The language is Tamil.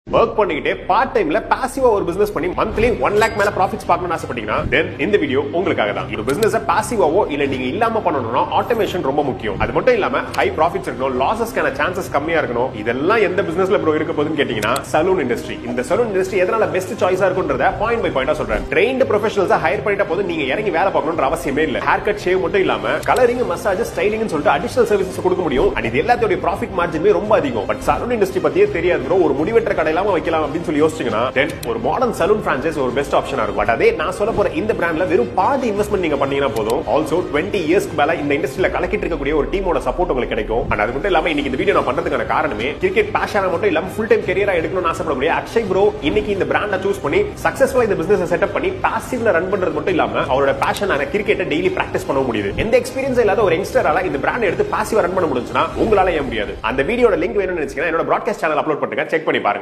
ஒர்க் பண்ணிக்கிட்டே பார்ட் டைம்ல பாசிவா ஒரு பிசினஸ் பண்ணி மந்த்லி ஒன் லேக் மேல ப்ராஃபிட்ஸ் பார்க்கணும்னு ஆசைப்பட்டீங்கன்னா தென் இந்த வீடியோ உங்களுக்காக தான் ஒரு பிசினஸ் பாசிவாவோ இல்ல நீங்க இல்லாம பண்ணணும்னா ஆட்டோமேஷன் ரொம்ப முக்கியம் அது மட்டும் இல்லாம ஹை ப்ராஃபிட்ஸ் இருக்கணும் லாசஸ்க்கான சான்சஸ் கம்மியா இருக்கணும் இதெல்லாம் எந்த பிசினஸ்ல ப்ரோ இருக்க போகுதுன்னு கேட்டீங்கன்னா சலூன் இண்டஸ்ட்ரி இந்த சலூன் இண்டஸ்ட்ரி எதனால பெஸ்ட் சாய்ஸா இருக்குன்றத பாயிண்ட் பை பாயிண்டா சொல்றேன் ட்ரெயின்டு ப்ரொஃபஷனல்ஸ் ஹையர் பண்ணிட்ட போது நீங்க இறங்கி வேலை பார்க்கணும்ன்ற அவசியமே இல்ல ஹேர் கட் ஷேவ் மட்டும் இல்லாம கலரிங் மசாஜ் ஸ்டைலிங் சொல்லிட்டு அடிஷனல் சர்வீசஸ் கொடுக்க முடியும் அண்ட் இது எல்லாத்தோட ப்ராஃபிட் மார்ஜினுமே ரொம்ப அதிகம் பட் சலூன் இண்டஸ்ட்ரி பத்தியே தெரியாது bro ஒரு முடிவெற்ற கடையிலாம வைக்கலாம் அப்படின்னு சொல்லி யோசிச்சீங்கன்னா தென் ஒரு மாடர்ன் சலூன் பிரான்சைஸ் ஒரு பெஸ்ட் ஆப்ஷனா இருக்கும் பட் அதே நான் சொல்ல போற இந்த பிராண்ட்ல வெறும் பாதி இன்வெஸ்ட்மெண்ட் நீங்க பண்ணீங்கன்னா போதும் ஆல்சோ டுவெண்ட்டி இயர்ஸ்க்கு மேல இந்த இண்டஸ்ட்ரியில கலக்கிட்டு இருக்கக்கூடிய ஒரு டீமோட சப்போர்ட் உங்களுக்கு கிடைக்கும் அண்ட் அது மட்டும் இல்லாம இன்னைக்கு இந்த வீடியோ நான் பண்றதுக்கான காரணமே கிரிக்கெட் பேஷனா மட்டும் இல்லாம ஃபுல் டைம் கெரியரா எடுக்கணும்னு ஆசைப்படக்கூடிய அக்ஷய் ப்ரோ இன்னைக்கு இந்த பிராண்ட சூஸ் பண்ணி சக்சஸ்ஃபுல்லா இந்த பிசினஸ் செட்டப் பண்ணி பாசிவ்ல ரன் பண்றது மட்டும் இல்லாம அவரோட பேஷனான கிரிக்கெட்டை டெய்லி பிராக்டிஸ் பண்ண முடியுது எந்த எக்ஸ்பீரியன்ஸ் இல்லாத ஒரு யங்ஸ்டரால இந்த பிராண்ட் எடுத்து பாசிவா ரன் பண்ண முடிஞ்சுன்னா உங்களால ஏன் முடியாது அந்த வீடியோட லிங்க் வேணும்னு நினைச்சீங்கன்னா என்னோட ப்ராட்காஸ்ட் சேனல் அப்லோட் பண்ணுங்க செக் பண்ணி பாருங்க